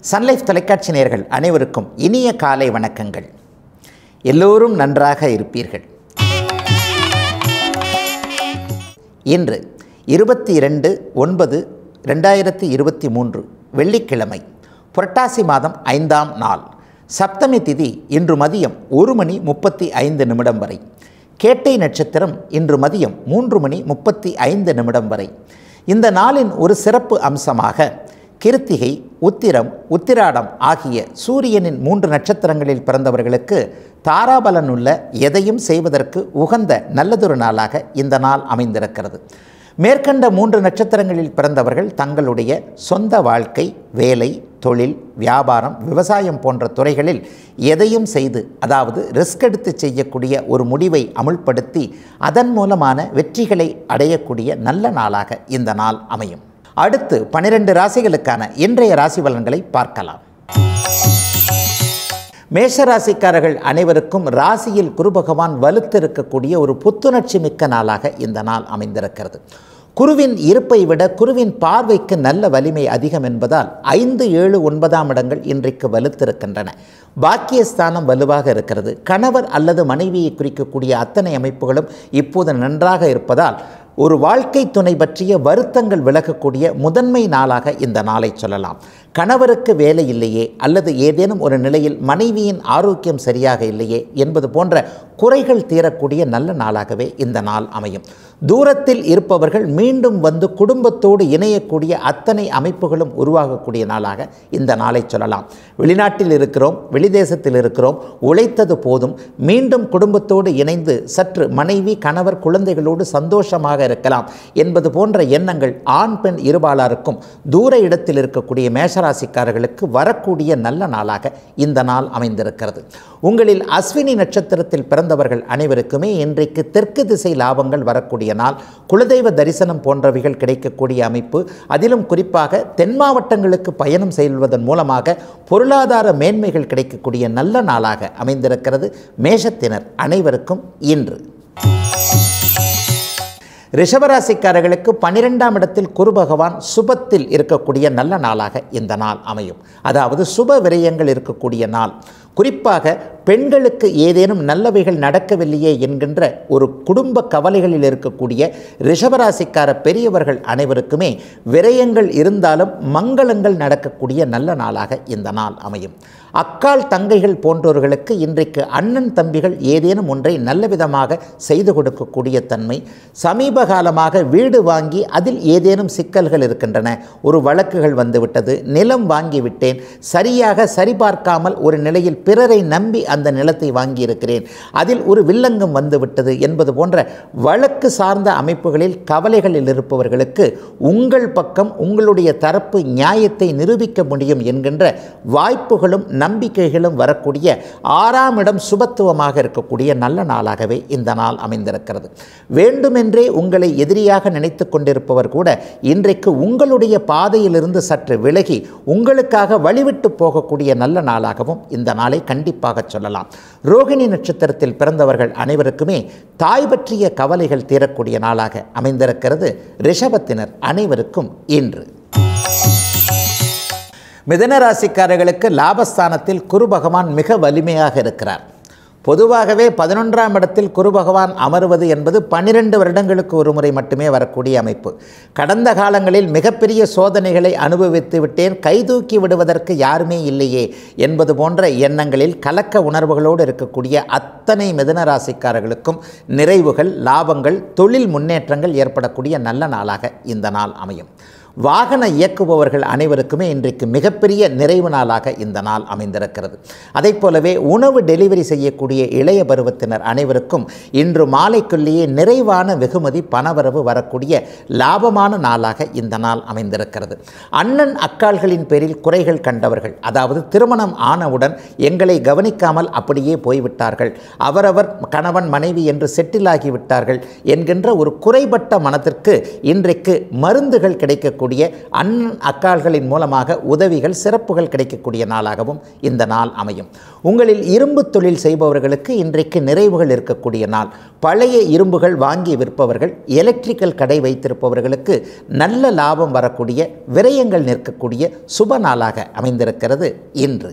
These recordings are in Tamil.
சன்லைஃப் தொலைக்காட்சி நேயர்கள் அனைவருக்கும் இனிய காலை வணக்கங்கள் எல்லோரும் நன்றாக இருப்பீர்கள் இன்று இருபத்தி இரண்டு ஒன்பது ரெண்டாயிரத்தி இருபத்தி மூன்று வெள்ளிக்கிழமை புரட்டாசி மாதம் ஐந்தாம் நாள் சப்தமி திதி இன்று மதியம் ஒரு மணி முப்பத்தி ஐந்து நிமிடம் வரை கேட்டை நட்சத்திரம் இன்று மதியம் மூன்று மணி முப்பத்தி ஐந்து நிமிடம் வரை இந்த நாளின் ஒரு சிறப்பு அம்சமாக கிருத்திகை உத்திரம் உத்திராடம் ஆகிய சூரியனின் மூன்று நட்சத்திரங்களில் பிறந்தவர்களுக்கு தாராபலனுள்ள எதையும் செய்வதற்கு உகந்த நல்லதொரு நாளாக இந்த நாள் அமைந்திருக்கிறது மேற்கண்ட மூன்று நட்சத்திரங்களில் பிறந்தவர்கள் தங்களுடைய சொந்த வாழ்க்கை வேலை தொழில் வியாபாரம் விவசாயம் போன்ற துறைகளில் எதையும் செய்து அதாவது ரிஸ்க் எடுத்து செய்யக்கூடிய ஒரு முடிவை அமுல்படுத்தி அதன் மூலமான வெற்றிகளை அடையக்கூடிய நல்ல நாளாக இந்த நாள் அமையும் அடுத்து பனிரெண்டு ராசிகளுக்கான இன்றைய ராசி பலன்களை பார்க்கலாம் மேஷராசிக்காரர்கள் அனைவருக்கும் ராசியில் குரு பகவான் வலுத்திருக்கக்கூடிய ஒரு புத்துணர்ச்சி மிக்க நாளாக இந்த நாள் அமைந்திருக்கிறது குருவின் இருப்பை விட குருவின் பார்வைக்கு நல்ல வலிமை அதிகம் என்பதால் ஐந்து ஏழு ஒன்பதாம் இடங்கள் இன்றைக்கு வலுத்திருக்கின்றன பாக்கியஸ்தானம் வலுவாக இருக்கிறது கணவர் அல்லது மனைவியை குறிக்கக்கூடிய அத்தனை அமைப்புகளும் இப்போது நன்றாக இருப்பதால் ஒரு வாழ்க்கை துணை பற்றிய வருத்தங்கள் விலகக்கூடிய முதன்மை நாளாக இந்த நாளை சொல்லலாம் கணவருக்கு வேலை இல்லையே அல்லது ஏதேனும் ஒரு நிலையில் மனைவியின் ஆரோக்கியம் சரியாக இல்லையே என்பது போன்ற குறைகள் தீரக்கூடிய நல்ல நாளாகவே இந்த நாள் அமையும் தூரத்தில் இருப்பவர்கள் மீண்டும் வந்து குடும்பத்தோடு இணையக்கூடிய அத்தனை அமைப்புகளும் உருவாகக்கூடிய நாளாக இந்த நாளை சொல்லலாம் வெளிநாட்டில் இருக்கிறோம் வெளிதேசத்தில் இருக்கிறோம் உழைத்தது போதும் மீண்டும் குடும்பத்தோடு இணைந்து சற்று மனைவி கணவர் குழந்தைகளோடு சந்தோஷமாக இருக்கலாம் என்பது போன்ற எண்ணங்கள் ஆண் பெண் இருபாலாருக்கும் தூர இடத்தில் இருக்கக்கூடிய மேஷராசிக்காரர்களுக்கு வரக்கூடிய நல்ல நாளாக இந்த நாள் அமைந்திருக்கிறது உங்களில் அஸ்வினி நட்சத்திரத்தில் பிறந்தவர்கள் அனைவருக்குமே இன்றைக்கு தெற்கு திசை லாபங்கள் வரக்கூடிய நாள் குலதெய்வ தரிசனம் போன்றவைகள் கிடைக்கக்கூடிய அமைப்பு அதிலும் குறிப்பாக தென் மாவட்டங்களுக்கு பயணம் செய்வதன் மூலமாக பொருளாதார மேன்மைகள் கிடைக்கக்கூடிய நல்ல நாளாக அமைந்திருக்கிறது மேஷத்தினர் அனைவருக்கும் இன்று ரிஷபராசிக்காரர்களுக்கு பன்னிரெண்டாம் இடத்தில் குரு பகவான் சுபத்தில் இருக்கக்கூடிய நல்ல நாளாக இந்த நாள் அமையும் அதாவது சுப விரயங்கள் இருக்கக்கூடிய நாள் குறிப்பாக பெண்களுக்கு ஏதேனும் நல்லவைகள் நடக்கவில்லையே என்கின்ற ஒரு குடும்ப கவலைகளில் இருக்கக்கூடிய ரிஷபராசிக்கார பெரியவர்கள் அனைவருக்குமே விரயங்கள் இருந்தாலும் மங்களங்கள் நடக்கக்கூடிய நல்ல நாளாக இந்த நாள் அமையும் அக்கால் தங்கைகள் போன்றவர்களுக்கு இன்றைக்கு அண்ணன் தம்பிகள் ஏதேனும் ஒன்றை நல்ல விதமாக செய்து கொடுக்கக்கூடிய தன்மை சமீப காலமாக வீடு வாங்கி அதில் ஏதேனும் சிக்கல்கள் இருக்கின்றன ஒரு வழக்குகள் வந்துவிட்டது நிலம் வாங்கிவிட்டேன் சரியாக சரிபார்க்காமல் ஒரு நிலையில் பிறரை நம்பி அந்த நிலத்தை வாங்கியிருக்கிறேன் அதில் ஒரு வில்லங்கம் வந்துவிட்டது என்பது போன்ற வழக்கு சார்ந்த அமைப்புகளில் கவலைகளில் இருப்பவர்களுக்கு உங்கள் பக்கம் உங்களுடைய தரப்பு நியாயத்தை நிரூபிக்க முடியும் என்கின்ற வாய்ப்புகளும் நம்பிக்கைகளும் வரக்கூடிய ஆறாம் இடம் சுபத்துவமாக இருக்கக்கூடிய நல்ல நாளாகவே இந்த நாள் அமைந்திருக்கிறது வேண்டுமென்றே உங்களை எதிரியாக நினைத்து கொண்டிருப்பவர் கூட இன்றைக்கு உங்களுடைய பாதையிலிருந்து சற்று விலகி உங்களுக்காக வழிவிட்டு போகக்கூடிய நல்ல நாளாகவும் இந்த நாளை கண்டிப்பாக சொல்லலாம் ரோகிணி நட்சத்திரத்தில் பிறந்தவர்கள் அனைவருக்குமே தாய் பற்றிய கவலைகள் தீரக்கூடிய நாளாக அமைந்திருக்கிறது ரிஷபத்தினர் அனைவருக்கும் இன்று மிதன ராசிக்காரர்களுக்கு லாபஸ்தானத்தில் குரு பகவான் மிக வலிமையாக இருக்கிறார் பொதுவாகவே பதினொன்றாம் இடத்தில் குரு பகவான் அமருவது என்பது பன்னிரெண்டு வருடங்களுக்கு ஒரு முறை மட்டுமே வரக்கூடிய அமைப்பு கடந்த காலங்களில் மிகப்பெரிய சோதனைகளை அனுபவித்து விட்டேன் கைதூக்கி விடுவதற்கு யாருமே இல்லையே என்பது போன்ற எண்ணங்களில் கலக்க உணர்வுகளோடு இருக்கக்கூடிய அத்தனை மிதன ராசிக்காரர்களுக்கும் நிறைவுகள் லாபங்கள் தொழில் முன்னேற்றங்கள் ஏற்படக்கூடிய நல்ல நாளாக இந்த நாள் அமையும் வாகன இயக்குபவர்கள் அனைவருக்குமே இன்றைக்கு மிகப்பெரிய நிறைவு நாளாக இந்த நாள் அமைந்திருக்கிறது அதை போலவே உணவு டெலிவரி செய்யக்கூடிய இளைய பருவத்தினர் அனைவருக்கும் இன்று மாலைக்குள்ளேயே நிறைவான வெகுமதி பணவரவு வரக்கூடிய லாபமான நாளாக இந்த நாள் அமைந்திருக்கிறது அண்ணன் அக்காள்களின் பேரில் குறைகள் கண்டவர்கள் அதாவது திருமணம் ஆனவுடன் எங்களை கவனிக்காமல் அப்படியே போய்விட்டார்கள் அவரவர் கணவன் மனைவி என்று செட்டில் ஆகிவிட்டார்கள் என்கின்ற ஒரு குறைபட்ட மனத்திற்கு இன்றைக்கு மருந்துகள் கிடைக்கக்கூடிய இருக்கக்கூடிய அண்ணன் அக்காள்களின் மூலமாக உதவிகள் சிறப்புகள் கிடைக்கக்கூடிய நாளாகவும் இந்த நாள் அமையும் உங்களில் இரும்பு தொழில் செய்பவர்களுக்கு இன்றைக்கு நிறைவுகள் இருக்கக்கூடிய நாள் பழைய இரும்புகள் வாங்கி விற்பவர்கள் எலக்ட்ரிக்கல் கடை வைத்திருப்பவர்களுக்கு நல்ல லாபம் வரக்கூடிய விரயங்கள் நிற்கக்கூடிய சுப நாளாக அமைந்திருக்கிறது இன்று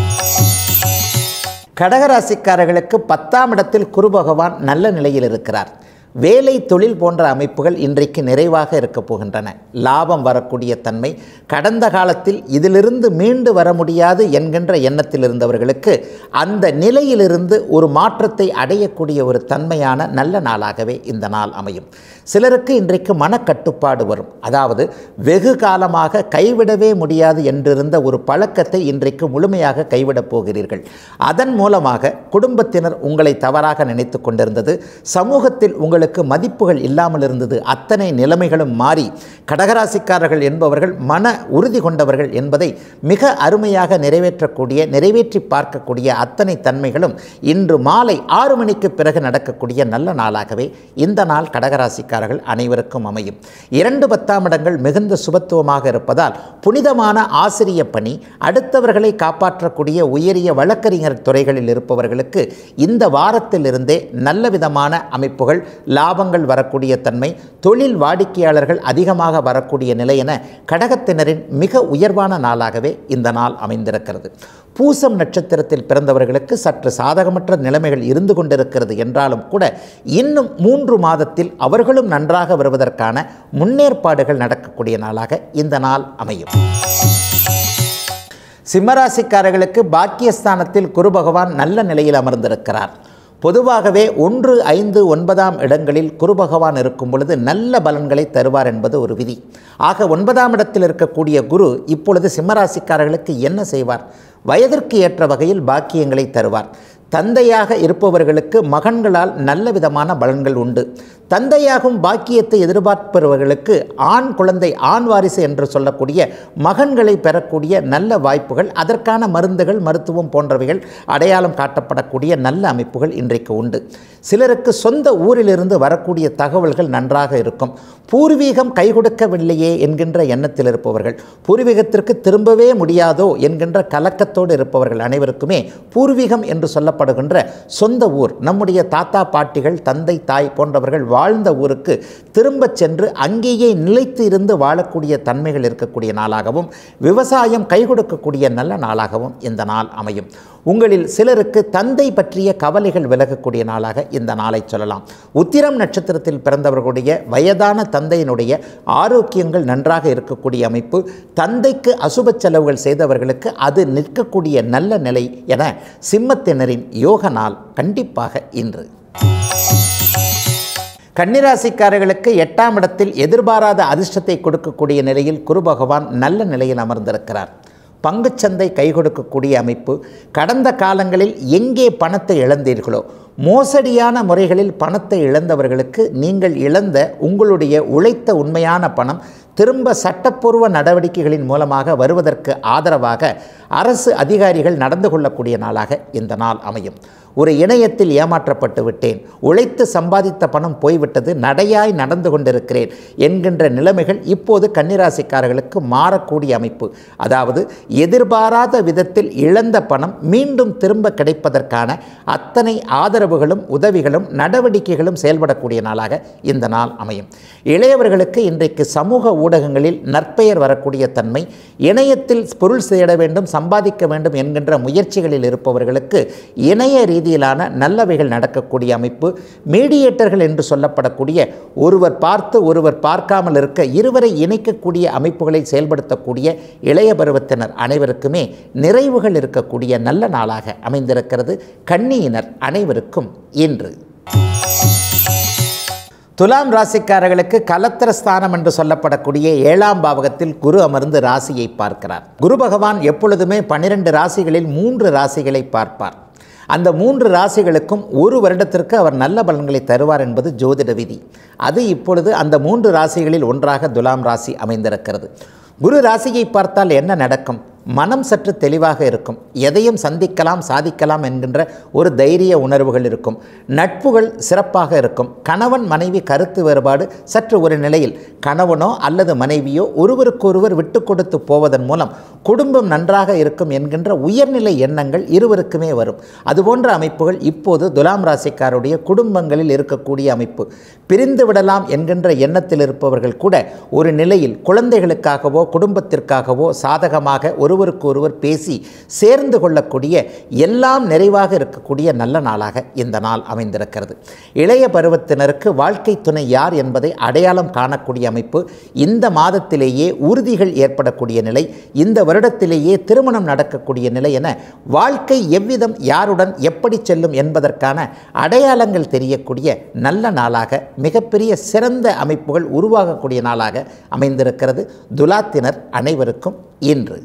கடகராசிக்காரர்களுக்கு பத்தாம் இடத்தில் குரு பகவான் நல்ல நிலையில் இருக்கிறார் வேலை தொழில் போன்ற அமைப்புகள் இன்றைக்கு நிறைவாக இருக்கப் போகின்றன லாபம் வரக்கூடிய தன்மை கடந்த காலத்தில் இதிலிருந்து மீண்டு வர முடியாது என்கின்ற எண்ணத்தில் இருந்தவர்களுக்கு அந்த நிலையிலிருந்து ஒரு மாற்றத்தை அடையக்கூடிய ஒரு தன்மையான நல்ல நாளாகவே இந்த நாள் அமையும் சிலருக்கு இன்றைக்கு மனக்கட்டுப்பாடு வரும் அதாவது வெகு காலமாக கைவிடவே முடியாது என்றிருந்த ஒரு பழக்கத்தை இன்றைக்கு முழுமையாக கைவிடப் போகிறீர்கள் அதன் மூலமாக குடும்பத்தினர் உங்களை தவறாக நினைத்து கொண்டிருந்தது சமூகத்தில் உங்களுக்கு மதிப்புகள் இல்லாமல் இருந்தது அத்தனை நிலைமைகளும் மாறி கடகராசிக்காரர்கள் என்பவர்கள் மன உறுதி கொண்டவர்கள் என்பதை மிக அருமையாக நிறைவேற்றக்கூடிய நிறைவேற்றி பார்க்கக்கூடிய அத்தனை தன்மைகளும் இன்று மாலை ஆறு மணிக்கு பிறகு நடக்கக்கூடிய நல்ல நாளாகவே இந்த நாள் கடகராசிக்காரர்கள் அனைவருக்கும் அமையும் இரண்டு பத்தாம் இடங்கள் மிகுந்த சுபத்துவமாக இருப்பதால் புனிதமான ஆசிரிய பணி அடுத்தவர்களை காப்பாற்றக்கூடிய உயரிய வழக்கறிஞர் துறைகளில் இருப்பவர்களுக்கு இந்த வாரத்திலிருந்தே நல்ல விதமான அமைப்புகள் லாபங்கள் வரக்கூடிய தன்மை தொழில் வாடிக்கையாளர்கள் அதிகமாக வரக்கூடிய நிலை என கடகத்தினரின் மிக உயர்வான நாளாகவே இந்த நாள் அமைந்திருக்கிறது பூசம் நட்சத்திரத்தில் பிறந்தவர்களுக்கு சற்று சாதகமற்ற நிலைமைகள் இருந்து கொண்டிருக்கிறது என்றாலும் கூட இன்னும் மூன்று மாதத்தில் அவர்களும் நன்றாக வருவதற்கான முன்னேற்பாடுகள் நடக்கக்கூடிய நாளாக இந்த நாள் அமையும் சிம்மராசிக்காரர்களுக்கு பாக்கியஸ்தானத்தில் குரு பகவான் நல்ல நிலையில் அமர்ந்திருக்கிறார் பொதுவாகவே ஒன்று ஐந்து ஒன்பதாம் இடங்களில் குரு பகவான் இருக்கும் பொழுது நல்ல பலன்களை தருவார் என்பது ஒரு விதி ஆக ஒன்பதாம் இடத்தில் இருக்கக்கூடிய குரு இப்பொழுது சிம்மராசிக்காரர்களுக்கு என்ன செய்வார் வயதிற்கு ஏற்ற வகையில் பாக்கியங்களை தருவார் தந்தையாக இருப்பவர்களுக்கு மகன்களால் நல்ல விதமான பலன்கள் உண்டு தந்தையாகும் பாக்கியத்தை எதிர்பார்ப்பவர்களுக்கு ஆண் குழந்தை ஆண் வாரிசு என்று சொல்லக்கூடிய மகன்களை பெறக்கூடிய நல்ல வாய்ப்புகள் அதற்கான மருந்துகள் மருத்துவம் போன்றவைகள் அடையாளம் காட்டப்படக்கூடிய நல்ல அமைப்புகள் இன்றைக்கு உண்டு சிலருக்கு சொந்த ஊரிலிருந்து வரக்கூடிய தகவல்கள் நன்றாக இருக்கும் பூர்வீகம் கை கொடுக்கவில்லையே என்கின்ற எண்ணத்தில் இருப்பவர்கள் பூர்வீகத்திற்கு திரும்பவே முடியாதோ என்கின்ற கலக்கத்தோடு இருப்பவர்கள் அனைவருக்குமே பூர்வீகம் என்று சொல்லப்படுகின்ற சொந்த ஊர் நம்முடைய தாத்தா பாட்டிகள் தந்தை தாய் போன்றவர்கள் வாழ்ந்த ஊருக்கு திரும்பச் சென்று அங்கேயே நிலைத்து இருந்து வாழக்கூடிய தன்மைகள் இருக்கக்கூடிய நாளாகவும் விவசாயம் கை கொடுக்கக்கூடிய நல்ல நாளாகவும் இந்த நாள் அமையும் உங்களில் சிலருக்கு தந்தை பற்றிய கவலைகள் விலகக்கூடிய நாளாக இந்த நாளை சொல்லலாம் உத்திரம் நட்சத்திரத்தில் பிறந்தவர்களுடைய வயதான தந்தையினுடைய ஆரோக்கியங்கள் நன்றாக இருக்கக்கூடிய அமைப்பு தந்தைக்கு அசுப செலவுகள் செய்தவர்களுக்கு அது நிற்கக்கூடிய நல்ல நிலை என சிம்மத்தினரின் யோக நாள் கண்டிப்பாக இன்று கன்னிராசிக்காரர்களுக்கு எட்டாம் இடத்தில் எதிர்பாராத அதிர்ஷ்டத்தை கொடுக்கக்கூடிய நிலையில் குரு பகவான் நல்ல நிலையில் அமர்ந்திருக்கிறார் பங்குச்சந்தை கை கொடுக்கக்கூடிய அமைப்பு கடந்த காலங்களில் எங்கே பணத்தை இழந்தீர்களோ மோசடியான முறைகளில் பணத்தை இழந்தவர்களுக்கு நீங்கள் இழந்த உங்களுடைய உழைத்த உண்மையான பணம் திரும்ப சட்டப்பூர்வ நடவடிக்கைகளின் மூலமாக வருவதற்கு ஆதரவாக அரசு அதிகாரிகள் நடந்து கொள்ளக்கூடிய நாளாக இந்த நாள் அமையும் ஒரு இணையத்தில் ஏமாற்றப்பட்டு விட்டேன் உழைத்து சம்பாதித்த பணம் போய்விட்டது நடையாய் நடந்து கொண்டிருக்கிறேன் என்கின்ற நிலைமைகள் இப்போது கன்னிராசிக்காரர்களுக்கு மாறக்கூடிய அமைப்பு அதாவது எதிர்பாராத விதத்தில் இழந்த பணம் மீண்டும் திரும்ப கிடைப்பதற்கான அத்தனை ஆதரவுகளும் உதவிகளும் நடவடிக்கைகளும் செயல்படக்கூடிய நாளாக இந்த நாள் அமையும் இளையவர்களுக்கு இன்றைக்கு சமூக ஊடகங்களில் நற்பெயர் வரக்கூடிய தன்மை இணையத்தில் பொருள் தேட வேண்டும் சம்பாதிக்க வேண்டும் என்கின்ற முயற்சிகளில் இருப்பவர்களுக்கு இணைய ரீதியிலான நல்லவைகள் நடக்கக்கூடிய அமைப்பு மீடியேட்டர்கள் என்று சொல்லப்படக்கூடிய ஒருவர் பார்த்து ஒருவர் பார்க்காமல் இருக்க இருவரை இணைக்கக்கூடிய அமைப்புகளை செயல்படுத்தக்கூடிய இளைய பருவத்தினர் அனைவருக்குமே நிறைவுகள் இருக்கக்கூடிய நல்ல நாளாக அமைந்திருக்கிறது கன்னியினர் அனைவருக்கும் இன்று துலாம் ராசிக்காரர்களுக்கு கலத்திர ஸ்தானம் என்று சொல்லப்படக்கூடிய ஏழாம் பாவகத்தில் குரு அமர்ந்து ராசியை பார்க்கிறார் குரு பகவான் எப்பொழுதுமே பன்னிரண்டு ராசிகளில் மூன்று ராசிகளை பார்ப்பார் அந்த மூன்று ராசிகளுக்கும் ஒரு வருடத்திற்கு அவர் நல்ல பலன்களை தருவார் என்பது ஜோதிட விதி அது இப்பொழுது அந்த மூன்று ராசிகளில் ஒன்றாக துலாம் ராசி அமைந்திருக்கிறது குரு ராசியை பார்த்தால் என்ன நடக்கும் மனம் சற்று தெளிவாக இருக்கும் எதையும் சந்திக்கலாம் சாதிக்கலாம் என்கின்ற ஒரு தைரிய உணர்வுகள் இருக்கும் நட்புகள் சிறப்பாக இருக்கும் கணவன் மனைவி கருத்து வேறுபாடு சற்று ஒரு நிலையில் கணவனோ அல்லது மனைவியோ ஒருவருக்கொருவர் விட்டு கொடுத்து போவதன் மூலம் குடும்பம் நன்றாக இருக்கும் என்கின்ற உயர்நிலை எண்ணங்கள் இருவருக்குமே வரும் அதுபோன்ற அமைப்புகள் இப்போது துலாம் ராசிக்காருடைய குடும்பங்களில் இருக்கக்கூடிய அமைப்பு பிரிந்து விடலாம் என்கின்ற எண்ணத்தில் இருப்பவர்கள் கூட ஒரு நிலையில் குழந்தைகளுக்காகவோ குடும்பத்திற்காகவோ சாதகமாக ஒருவருக்கு ஒருவர் பேசி சேர்ந்து கொள்ளக்கூடிய எல்லாம் நிறைவாக இருக்கக்கூடிய நல்ல நாளாக இந்த நாள் அமைந்திருக்கிறது இளைய பருவத்தினருக்கு வாழ்க்கை துணை யார் என்பதை அடையாளம் காணக்கூடிய அமைப்பு இந்த மாதத்திலேயே உறுதிகள் ஏற்படக்கூடிய நிலை இந்த வருடத்திலேயே திருமணம் நடக்கக்கூடிய நிலை என வாழ்க்கை எவ்விதம் யாருடன் எப்படி செல்லும் என்பதற்கான அடையாளங்கள் தெரியக்கூடிய நல்ல நாளாக மிகப்பெரிய சிறந்த அமைப்புகள் உருவாகக்கூடிய நாளாக அமைந்திருக்கிறது துலாத்தினர் அனைவருக்கும் இன்று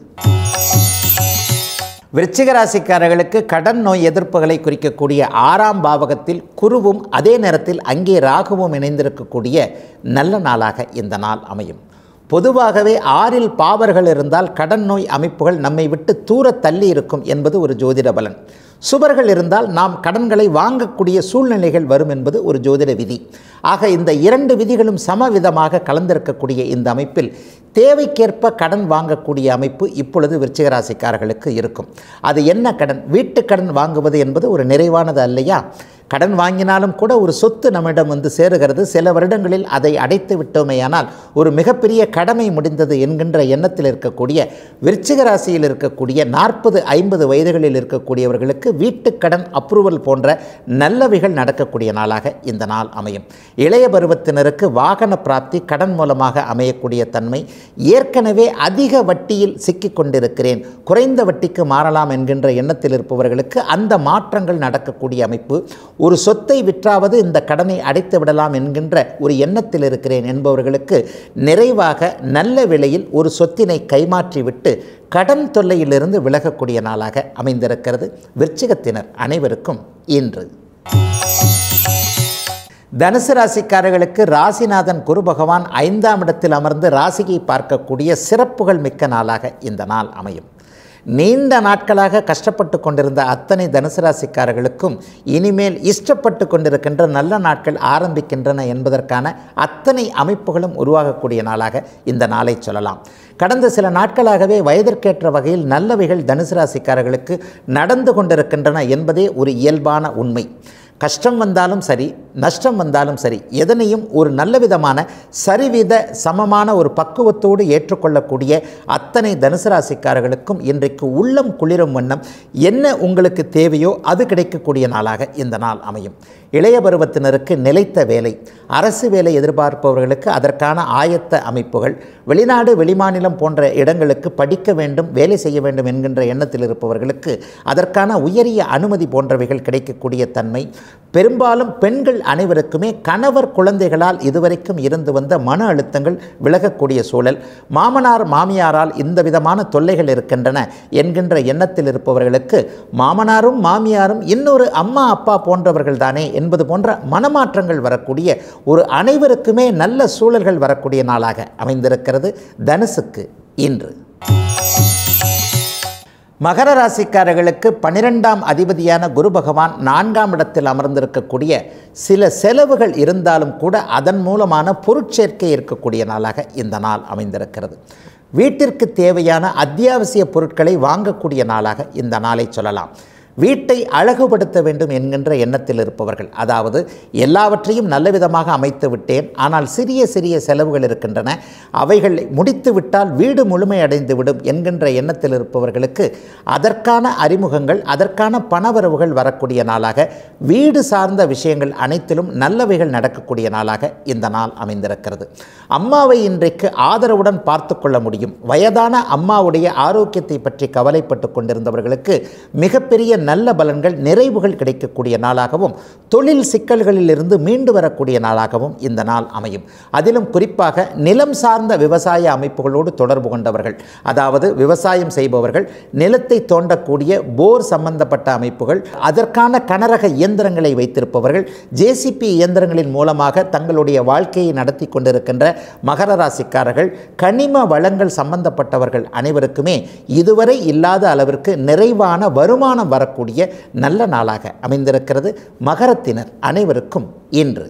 விருச்சிக ராசிக்காரர்களுக்கு கடன் நோய் எதிர்ப்புகளை குறிக்கக்கூடிய ஆறாம் பாவகத்தில் குருவும் அதே நேரத்தில் அங்கே ராகுவும் இணைந்திருக்கக்கூடிய நல்ல நாளாக இந்த நாள் அமையும் பொதுவாகவே ஆறில் பாவர்கள் இருந்தால் கடன் நோய் அமைப்புகள் நம்மை விட்டு தூர தள்ளி இருக்கும் என்பது ஒரு ஜோதிட பலன் சுபர்கள் இருந்தால் நாம் கடன்களை வாங்கக்கூடிய சூழ்நிலைகள் வரும் என்பது ஒரு ஜோதிட விதி ஆக இந்த இரண்டு விதிகளும் சமவிதமாக கலந்திருக்கக்கூடிய இந்த அமைப்பில் தேவைக்கேற்ப கடன் வாங்கக்கூடிய அமைப்பு இப்பொழுது விருச்சிக ராசிக்காரர்களுக்கு இருக்கும் அது என்ன கடன் வீட்டு கடன் வாங்குவது என்பது ஒரு நிறைவானது அல்லையா கடன் வாங்கினாலும் கூட ஒரு சொத்து நம்மிடம் வந்து சேருகிறது சில வருடங்களில் அதை அடைத்து விட்டோமேயானால் ஒரு மிகப்பெரிய கடமை முடிந்தது என்கின்ற எண்ணத்தில் இருக்கக்கூடிய விருச்சிக ராசியில் இருக்கக்கூடிய நாற்பது ஐம்பது வயதுகளில் இருக்கக்கூடியவர்களுக்கு வீட்டுக்கடன் அப்ரூவல் போன்ற நல்லவைகள் நடக்கக்கூடிய நாளாக இந்த நாள் அமையும் இளைய பருவத்தினருக்கு வாகன பிராப்தி கடன் மூலமாக அமையக்கூடிய தன்மை ஏற்கனவே அதிக வட்டியில் சிக்கிக் கொண்டிருக்கிறேன் குறைந்த வட்டிக்கு மாறலாம் என்கின்ற எண்ணத்தில் இருப்பவர்களுக்கு அந்த மாற்றங்கள் நடக்கக்கூடிய அமைப்பு ஒரு சொத்தை விற்றாவது இந்த கடனை அடைத்து விடலாம் என்கின்ற ஒரு எண்ணத்தில் இருக்கிறேன் என்பவர்களுக்கு நிறைவாக நல்ல விலையில் ஒரு சொத்தினை கைமாற்றிவிட்டு கடன் தொல்லையிலிருந்து விலகக்கூடிய நாளாக அமைந்திருக்கிறது விருச்சிகத்தினர் அனைவருக்கும் இன்று தனுசு ராசிக்காரர்களுக்கு ராசிநாதன் குரு பகவான் ஐந்தாம் இடத்தில் அமர்ந்து ராசியை பார்க்கக்கூடிய சிறப்புகள் மிக்க நாளாக இந்த நாள் அமையும் நீண்ட நாட்களாக கஷ்டப்பட்டு கொண்டிருந்த அத்தனை தனுசு ராசிக்காரர்களுக்கும் இனிமேல் இஷ்டப்பட்டு கொண்டிருக்கின்ற நல்ல நாட்கள் ஆரம்பிக்கின்றன என்பதற்கான அத்தனை அமைப்புகளும் உருவாகக்கூடிய நாளாக இந்த நாளை சொல்லலாம் கடந்த சில நாட்களாகவே வயதிற்கேற்ற வகையில் நல்லவைகள் தனுசு ராசிக்காரர்களுக்கு நடந்து கொண்டிருக்கின்றன என்பதே ஒரு இயல்பான உண்மை கஷ்டம் வந்தாலும் சரி நஷ்டம் வந்தாலும் சரி எதனையும் ஒரு நல்ல விதமான சரிவித சமமான ஒரு பக்குவத்தோடு ஏற்றுக்கொள்ளக்கூடிய அத்தனை தனுசு ராசிக்காரர்களுக்கும் இன்றைக்கு உள்ளம் குளிரும் வண்ணம் என்ன உங்களுக்கு தேவையோ அது கிடைக்கக்கூடிய நாளாக இந்த நாள் அமையும் இளைய பருவத்தினருக்கு நிலைத்த வேலை அரசு வேலை எதிர்பார்ப்பவர்களுக்கு அதற்கான ஆயத்த அமைப்புகள் வெளிநாடு வெளிமாநிலம் போன்ற இடங்களுக்கு படிக்க வேண்டும் வேலை செய்ய வேண்டும் என்கின்ற எண்ணத்தில் இருப்பவர்களுக்கு அதற்கான உயரிய அனுமதி போன்றவைகள் கிடைக்கக்கூடிய தன்மை பெரும்பாலும் பெண்கள் அனைவருக்குமே கணவர் குழந்தைகளால் இதுவரைக்கும் இருந்து வந்த மன அழுத்தங்கள் விலகக்கூடிய சூழல் மாமனார் மாமியாரால் இந்த விதமான தொல்லைகள் இருக்கின்றன என்கின்ற எண்ணத்தில் இருப்பவர்களுக்கு மாமனாரும் மாமியாரும் இன்னொரு அம்மா அப்பா போன்றவர்கள் தானே என்பது போன்ற மனமாற்றங்கள் வரக்கூடிய ஒரு அனைவருக்குமே நல்ல சூழல்கள் வரக்கூடிய நாளாக அமைந்திருக்கிறது தனுசுக்கு இன்று மகர ராசிக்காரர்களுக்கு பன்னிரெண்டாம் அதிபதியான குரு பகவான் நான்காம் இடத்தில் அமர்ந்திருக்கக்கூடிய சில செலவுகள் இருந்தாலும் கூட அதன் மூலமான பொருட்சேர்க்கை இருக்கக்கூடிய நாளாக இந்த நாள் அமைந்திருக்கிறது வீட்டிற்கு தேவையான அத்தியாவசிய பொருட்களை வாங்கக்கூடிய நாளாக இந்த நாளை சொல்லலாம் வீட்டை அழகுபடுத்த வேண்டும் என்கின்ற எண்ணத்தில் இருப்பவர்கள் அதாவது எல்லாவற்றையும் நல்ல விதமாக அமைத்து விட்டேன் ஆனால் சிறிய சிறிய செலவுகள் இருக்கின்றன அவைகளை முடித்து விட்டால் வீடு முழுமையடைந்து விடும் என்கின்ற எண்ணத்தில் இருப்பவர்களுக்கு அதற்கான அறிமுகங்கள் அதற்கான பணவரவுகள் வரக்கூடிய நாளாக வீடு சார்ந்த விஷயங்கள் அனைத்திலும் நல்லவைகள் நடக்கக்கூடிய நாளாக இந்த நாள் அமைந்திருக்கிறது அம்மாவை இன்றைக்கு ஆதரவுடன் பார்த்து கொள்ள முடியும் வயதான அம்மாவுடைய ஆரோக்கியத்தை பற்றி கவலைப்பட்டு கொண்டிருந்தவர்களுக்கு மிகப்பெரிய நல்ல பலன்கள் நிறைவுகள் கிடைக்கக்கூடிய நாளாகவும் தொழில் சிக்கல்களிலிருந்து மீண்டு வரக்கூடிய நாளாகவும் இந்த நாள் அமையும் அதிலும் குறிப்பாக நிலம் சார்ந்த விவசாய அமைப்புகளோடு தொடர்பு கொண்டவர்கள் அதாவது விவசாயம் செய்பவர்கள் நிலத்தை தோண்டக்கூடிய போர் சம்பந்தப்பட்ட அமைப்புகள் அதற்கான கனரக இயந்திரங்களை வைத்திருப்பவர்கள் ஜேசிபி இயந்திரங்களின் மூலமாக தங்களுடைய வாழ்க்கையை நடத்தி கொண்டிருக்கின்ற மகர ராசிக்காரர்கள் கனிம வளங்கள் சம்பந்தப்பட்டவர்கள் அனைவருக்குமே இதுவரை இல்லாத அளவிற்கு நிறைவான வருமானம் வரக்கூடிய நல்ல நாளாக அமைந்திருக்கிறது மகரத்தினர் அனைவருக்கும் இன்று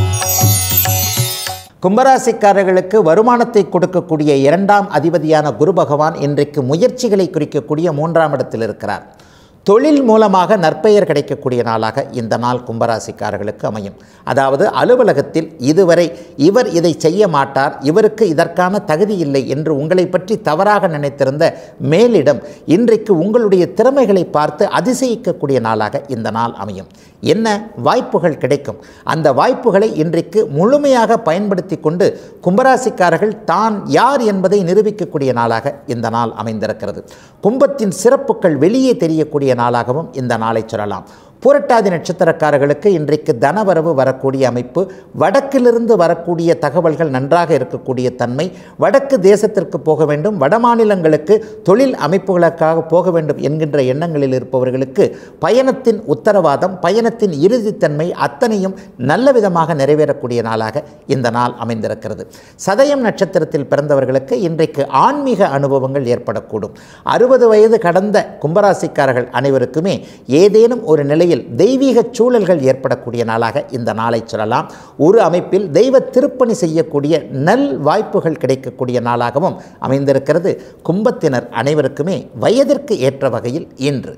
கும்பராசிக்காரர்களுக்கு வருமானத்தை கொடுக்கக்கூடிய இரண்டாம் அதிபதியான குரு பகவான் இன்றைக்கு முயற்சிகளை குறிக்கக்கூடிய மூன்றாம் இடத்தில் இருக்கிறார் தொழில் மூலமாக நற்பெயர் கிடைக்கக்கூடிய நாளாக இந்த நாள் கும்பராசிக்காரர்களுக்கு அமையும் அதாவது அலுவலகத்தில் இதுவரை இவர் இதை செய்ய மாட்டார் இவருக்கு இதற்கான தகுதி இல்லை என்று உங்களை பற்றி தவறாக நினைத்திருந்த மேலிடம் இன்றைக்கு உங்களுடைய திறமைகளை பார்த்து அதிசயிக்கக்கூடிய நாளாக இந்த நாள் அமையும் என்ன வாய்ப்புகள் கிடைக்கும் அந்த வாய்ப்புகளை இன்றைக்கு முழுமையாக பயன்படுத்தி கொண்டு கும்பராசிக்காரர்கள் தான் யார் என்பதை நிரூபிக்கக்கூடிய நாளாக இந்த நாள் அமைந்திருக்கிறது கும்பத்தின் சிறப்புகள் வெளியே தெரியக்கூடிய நாளாகவும் இந்த நாளை சொல்லலாம் புரட்டாதி நட்சத்திரக்காரர்களுக்கு இன்றைக்கு தனவரவு வரக்கூடிய அமைப்பு வடக்கிலிருந்து வரக்கூடிய தகவல்கள் நன்றாக இருக்கக்கூடிய தன்மை வடக்கு தேசத்திற்கு போக வேண்டும் வடமாநிலங்களுக்கு தொழில் அமைப்புகளுக்காக போக வேண்டும் என்கின்ற எண்ணங்களில் இருப்பவர்களுக்கு பயணத்தின் உத்தரவாதம் பயணத்தின் இறுதித்தன்மை அத்தனையும் நல்ல விதமாக நிறைவேறக்கூடிய நாளாக இந்த நாள் அமைந்திருக்கிறது சதயம் நட்சத்திரத்தில் பிறந்தவர்களுக்கு இன்றைக்கு ஆன்மீக அனுபவங்கள் ஏற்படக்கூடும் அறுபது வயது கடந்த கும்பராசிக்காரர்கள் அனைவருக்குமே ஏதேனும் ஒரு நிலை நிலையில் தெய்வீக சூழல்கள் ஏற்படக்கூடிய நாளாக இந்த நாளை சொல்லலாம் ஒரு அமைப்பில் தெய்வ திருப்பணி செய்யக்கூடிய நல் வாய்ப்புகள் கிடைக்கக்கூடிய நாளாகவும் அமைந்திருக்கிறது கும்பத்தினர் அனைவருக்குமே வயதிற்கு ஏற்ற வகையில் இன்று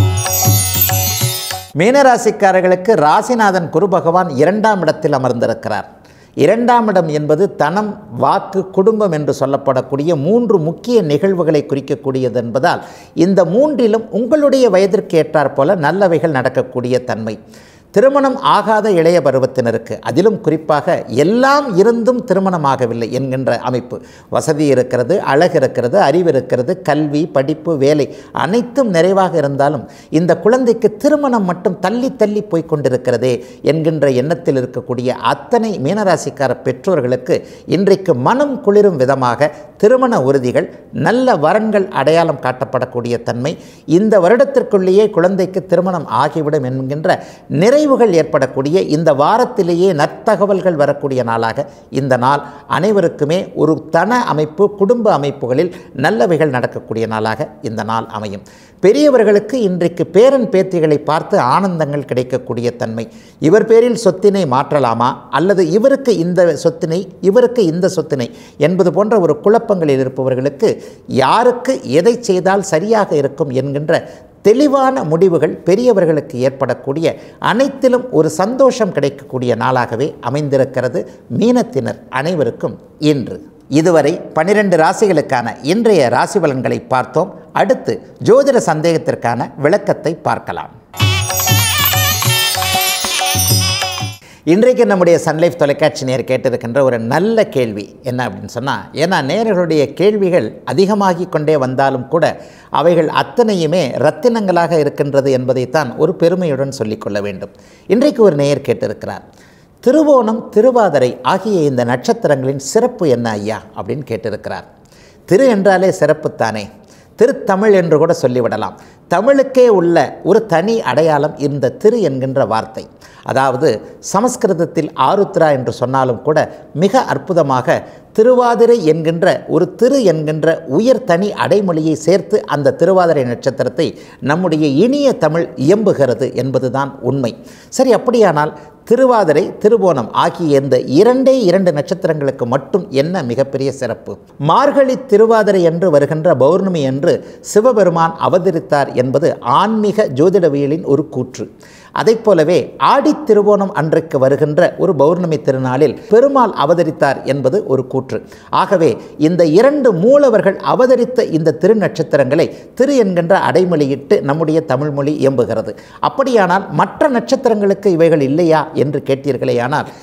மீனராசிக்காரர்களுக்கு ராசிநாதன் குரு பகவான் இரண்டாம் இடத்தில் அமர்ந்திருக்கிறார் இரண்டாம் இடம் என்பது தனம் வாக்கு குடும்பம் என்று சொல்லப்படக்கூடிய மூன்று முக்கிய நிகழ்வுகளை குறிக்கக்கூடியது என்பதால் இந்த மூன்றிலும் உங்களுடைய வயதிற்கு ஏற்றாற் போல நல்லவைகள் நடக்கக்கூடிய தன்மை திருமணம் ஆகாத இளைய பருவத்தினருக்கு அதிலும் குறிப்பாக எல்லாம் இருந்தும் திருமணமாகவில்லை என்கின்ற அமைப்பு வசதி இருக்கிறது அழகு இருக்கிறது அறிவு இருக்கிறது கல்வி படிப்பு வேலை அனைத்தும் நிறைவாக இருந்தாலும் இந்த குழந்தைக்கு திருமணம் மட்டும் தள்ளி தள்ளி போய் கொண்டிருக்கிறதே என்கின்ற எண்ணத்தில் இருக்கக்கூடிய அத்தனை மீனராசிக்கார பெற்றோர்களுக்கு இன்றைக்கு மனம் குளிரும் விதமாக திருமண உறுதிகள் நல்ல வரன்கள் அடையாளம் காட்டப்படக்கூடிய தன்மை இந்த வருடத்திற்குள்ளேயே குழந்தைக்கு திருமணம் ஆகிவிடும் என்கின்ற நிறை நிறைவுகள் ஏற்படக்கூடிய இந்த வாரத்திலேயே நற்தகவல்கள் வரக்கூடிய நாளாக இந்த நாள் அனைவருக்குமே ஒரு தன அமைப்பு குடும்ப அமைப்புகளில் நல்லவைகள் நடக்கக்கூடிய நாளாக இந்த நாள் அமையும் பெரியவர்களுக்கு இன்றைக்கு பேரன் பேத்திகளை பார்த்து ஆனந்தங்கள் கிடைக்கக்கூடிய தன்மை இவர் பேரில் சொத்தினை மாற்றலாமா அல்லது இவருக்கு இந்த சொத்தினை இவருக்கு இந்த சொத்தினை என்பது போன்ற ஒரு குழப்பங்களில் இருப்பவர்களுக்கு யாருக்கு எதை செய்தால் சரியாக இருக்கும் என்கின்ற தெளிவான முடிவுகள் பெரியவர்களுக்கு ஏற்படக்கூடிய அனைத்திலும் ஒரு சந்தோஷம் கிடைக்கக்கூடிய நாளாகவே அமைந்திருக்கிறது மீனத்தினர் அனைவருக்கும் இன்று இதுவரை பனிரெண்டு ராசிகளுக்கான இன்றைய ராசி பலன்களை பார்த்தோம் அடுத்து ஜோதிட சந்தேகத்திற்கான விளக்கத்தை பார்க்கலாம் இன்றைக்கு நம்முடைய சன்லைஃப் தொலைக்காட்சி நேர் கேட்டிருக்கின்ற ஒரு நல்ல கேள்வி என்ன அப்படின்னு சொன்னால் ஏன்னா நேர்களுடைய கேள்விகள் அதிகமாகி கொண்டே வந்தாலும் கூட அவைகள் அத்தனையுமே ரத்தினங்களாக இருக்கின்றது என்பதைத்தான் ஒரு பெருமையுடன் சொல்லிக்கொள்ள வேண்டும் இன்றைக்கு ஒரு நேயர் கேட்டிருக்கிறார் திருவோணம் திருவாதிரை ஆகிய இந்த நட்சத்திரங்களின் சிறப்பு என்ன ஐயா அப்படின்னு கேட்டிருக்கிறார் திரு என்றாலே சிறப்புத்தானே திருத்தமிழ் என்று கூட சொல்லிவிடலாம் தமிழுக்கே உள்ள ஒரு தனி அடையாளம் இந்த திரு என்கின்ற வார்த்தை அதாவது சமஸ்கிருதத்தில் ஆருத்ரா என்று சொன்னாலும் கூட மிக அற்புதமாக திருவாதிரை என்கின்ற ஒரு திரு என்கின்ற உயர் தனி அடைமொழியை சேர்த்து அந்த திருவாதிரை நட்சத்திரத்தை நம்முடைய இனிய தமிழ் இயம்புகிறது என்பதுதான் உண்மை சரி அப்படியானால் திருவாதிரை திருவோணம் ஆகிய இந்த இரண்டே இரண்டு நட்சத்திரங்களுக்கு மட்டும் என்ன மிகப்பெரிய சிறப்பு மார்கழி திருவாதிரை என்று வருகின்ற பௌர்ணமி என்று சிவபெருமான் அவதரித்தார் என்பது ஆன்மீக ஜோதிடவியலின் ஒரு கூற்று அதைப் போலவே ஆடித் திருவோணம் அன்றைக்கு வருகின்ற ஒரு பௌர்ணமி திருநாளில் பெருமாள் அவதரித்தார் என்பது ஒரு கூற்று ஆகவே இந்த இரண்டு மூலவர்கள் அவதரித்த இந்த திருநட்சத்திரங்களை திரு என்கின்ற அடைமொழியிட்டு நம்முடைய தமிழ்மொழி இயம்புகிறது அப்படியானால் மற்ற நட்சத்திரங்களுக்கு இவைகள் இல்லையா என்று கேட்டீர்களேயானால்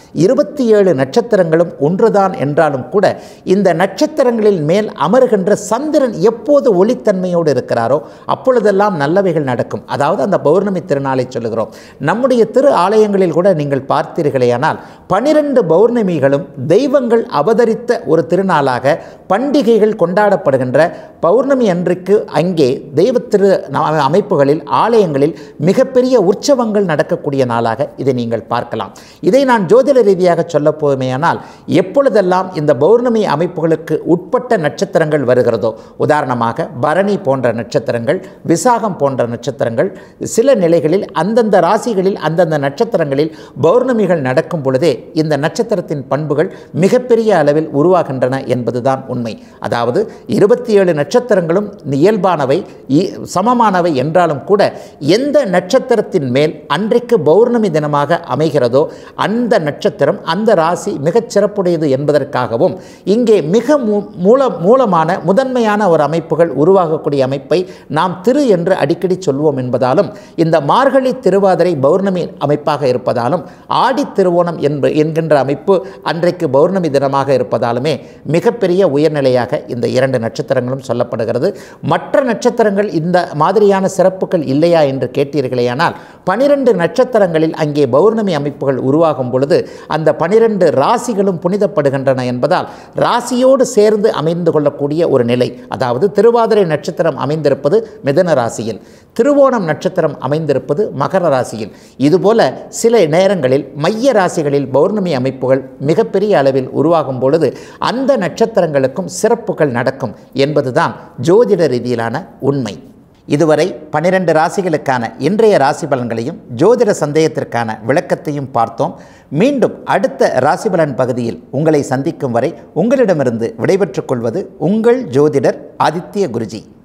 இருபத்தி ஏழு நட்சத்திரங்களும் ஒன்றுதான் என்றாலும் கூட இந்த நட்சத்திரங்களில் மேல் அமருகின்ற சந்திரன் எப்போது ஒளித்தன்மையோடு இருக்கிறாரோ அப்பொழுதெல்லாம் நல்லவைகள் நடக்கும் அதாவது அந்த பௌர்ணமி திருநாளை சொல்லுகிறோம் நம்முடைய திரு ஆலயங்களில் கூட நீங்கள் பார்த்தீர்களேயானால் பனிரெண்டு பௌர்ணமிகளும் தெய்வங்கள் அவதரித்த ஒரு திருநாளாக பண்டிகைகள் கொண்டாடப்படுகின்ற பௌர்ணமி அன்றைக்கு அங்கே தெய்வ திரு ந- அமைப்புகளில் ஆலயங்களில் மிகப்பெரிய உற்சவங்கள் நடக்கக்கூடிய நாளாக இதை நீங்கள் பார்க்கலாம் இதை நான் ஜோதிட ரீதியாக சொல்லப் போவேயானால் எப்பொழுதெல்லாம் இந்த பௌர்ணமி அமைப்புகளுக்கு உட்பட்ட நட்சத்திரங்கள் வருகிறதோ உதாரணமாக பரணி போன்ற நட்சத்திரங்கள் விசாகம் போன்ற நட்சத்திரங்கள் சில நிலைகளில் அந்தந்த ராசிகளில் அந்தந்த நட்சத்திரங்களில் பௌர்ணமிகள் நடக்கும் பொழுதே இந்த நட்சத்திரத்தின் பண்புகள் மிகப்பெரிய அளவில் உருவாகின்றன என்பதுதான் உண்மை அதாவது இருபத்தி ஏழு நட்சத்திரங்களும் இயல்பானவை இ- சமமானவை என்றாலும் கூட எந்த நட்சத்திரத்தின் மேல் அன்றைக்கு பௌர்ணமி தினமாக அமைகிறதோ அந்த நட்சத்திரம் அந்த ராசி மிகச் சிறப்புடையது என்பதற்காகவும் இங்கே மிக மூ- மூல மூலமான முதன்மையான ஒரு அமைப்புகள் உருவாகக்கூடிய அமைப்பை நாம் திரு என்று அடிக்கடி சொல்வோம் என்பதாலும் இந்த மார்கழி திருவாதிரை பௌர்ணமி அமைப்பாக இருப்பதாலும் ஆடி திருவோணம் என்ப என்கின்ற அமைப்பு அன்றைக்கு பௌர்ணமி தினமாக இருப்பதாலுமே மிகப்பெரிய உயர்நிலையாக இந்த இரண்டு நட்சத்திரங்களும் சொல்லப்படுகிறது மற்ற நட்சத்திரங்கள் இந்த மாதிரியான சிறப்புகள் இல்லையா என்று கேட்டீர்களேயானால் பனிரெண்டு நட்சத்திரங்களில் அங்கே பௌர்ணமி அமைப்புகள் உருவாகும் பொழுது அந்த பனிரெண்டு ராசிகளும் புனிதப்படுகின்றன என்பதால் ராசியோடு சேர்ந்து அமைந்து கொள்ளக்கூடிய ஒரு நிலை அதாவது திருவாதிரை நட்சத்திரம் அமைந்திருப்பது மிதன ராசியில் திருவோணம் நட்சத்திரம் அமைந்திருப்பது மகர ராசியில் இதுபோல சில நேரங்களில் மைய ராசிகளில் பௌர்ணமி அமைப்புகள் மிகப்பெரிய அளவில் உருவாகும் பொழுது அந்த நட்சத்திரங்களுக்கும் சிறப்புகள் நடக்கும் என்பதுதான் ஜோதிட ரீதியிலான உண்மை இதுவரை பன்னிரண்டு ராசிகளுக்கான இன்றைய ராசி பலன்களையும் ஜோதிட சந்தேகத்திற்கான விளக்கத்தையும் பார்த்தோம் மீண்டும் அடுத்த ராசிபலன் பகுதியில் உங்களை சந்திக்கும் வரை உங்களிடமிருந்து விடைபெற்றுக் கொள்வது உங்கள் ஜோதிடர் ஆதித்ய குருஜி